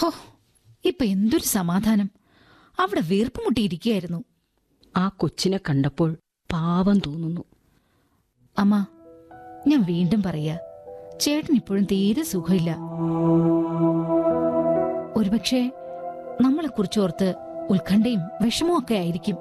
ഹോ ഇപ്പൊ എന്തൊരു സമാധാനം അവിടെ വീർപ്പ് മുട്ടിയിരിക്കുകയായിരുന്നു ആ കൊച്ചിനെ കണ്ടപ്പോൾ പാവം തോന്നുന്നു അമ്മ ഞാൻ വീണ്ടും പറയാ ചേട്ടൻ ഇപ്പോഴും തീരെ സുഖമില്ല ഒരുപക്ഷെ നമ്മളെ കുറിച്ചോർത്ത് ഉത്കണ്ഠയും വിഷമവും ഒക്കെ ആയിരിക്കും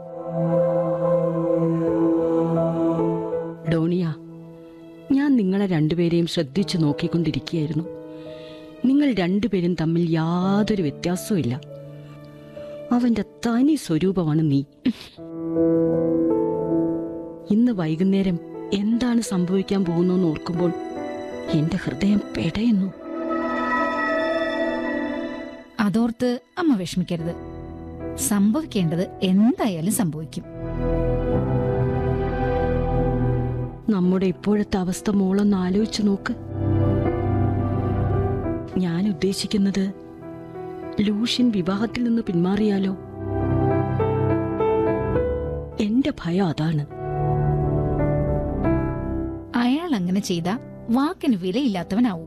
ഡോണിയ ഞാൻ നിങ്ങളെ രണ്ടുപേരെയും ശ്രദ്ധിച്ചു നോക്കിക്കൊണ്ടിരിക്കുകയായിരുന്നു നിങ്ങൾ രണ്ടുപേരും തമ്മിൽ യാതൊരു വ്യത്യാസവും ഇല്ല അവന്റെ തനി സ്വരൂപമാണ് നീ ഇന്ന് വൈകുന്നേരം എന്താണ് സംഭവിക്കാൻ പോകുന്നതെന്ന് ഓർക്കുമ്പോൾ എന്റെ ഹൃദയം പെടയുന്നു അതോർത്ത് അമ്മ വിഷമിക്കരുത് സംഭവിക്കേണ്ടത് എന്തായാലും സംഭവിക്കും നമ്മുടെ ഇപ്പോഴത്തെ അവസ്ഥ മോളൊന്ന് ആലോചിച്ചു നോക്ക് ഞാൻ ഉദ്ദേശിക്കുന്നത് ലൂഷ്യൻ വിവാഹത്തിൽ നിന്ന് പിന്മാറിയാലോ എന്റെ ഭയം അതാണ് അയാൾ അങ്ങനെ ചെയ്ത വാക്കിന് വിലയില്ലാത്തവനാവും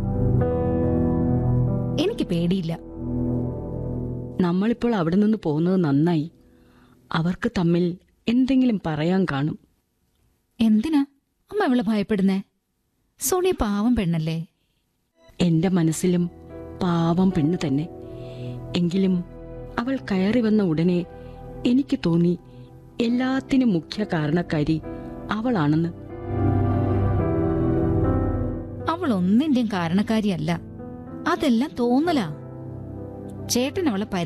എനിക്ക് പേടിയില്ല നമ്മളിപ്പോൾ അവിടെ നിന്ന് പോകുന്നത് നന്നായി അവർക്ക് തമ്മിൽ എന്തെങ്കിലും പറയാൻ കാണും എന്തിനാ അമ്മ അവളെ ഭയപ്പെടുന്നേ സോണിയ പാവം പെണ്ണല്ലേ എന്റെ മനസ്സിലും പാവം പെണ്ണ് തന്നെ എങ്കിലും അവൾ കയറി വന്ന ഉടനെ എനിക്ക് തോന്നി എല്ലാത്തിനും മുഖ്യ കാരണക്കാരി അവളാണെന്ന് അവൾ ഒന്നിന്റെയും കാരണക്കാരിയല്ല അതെല്ലാം തോന്നലാ ചേട്ടൻ അവളെ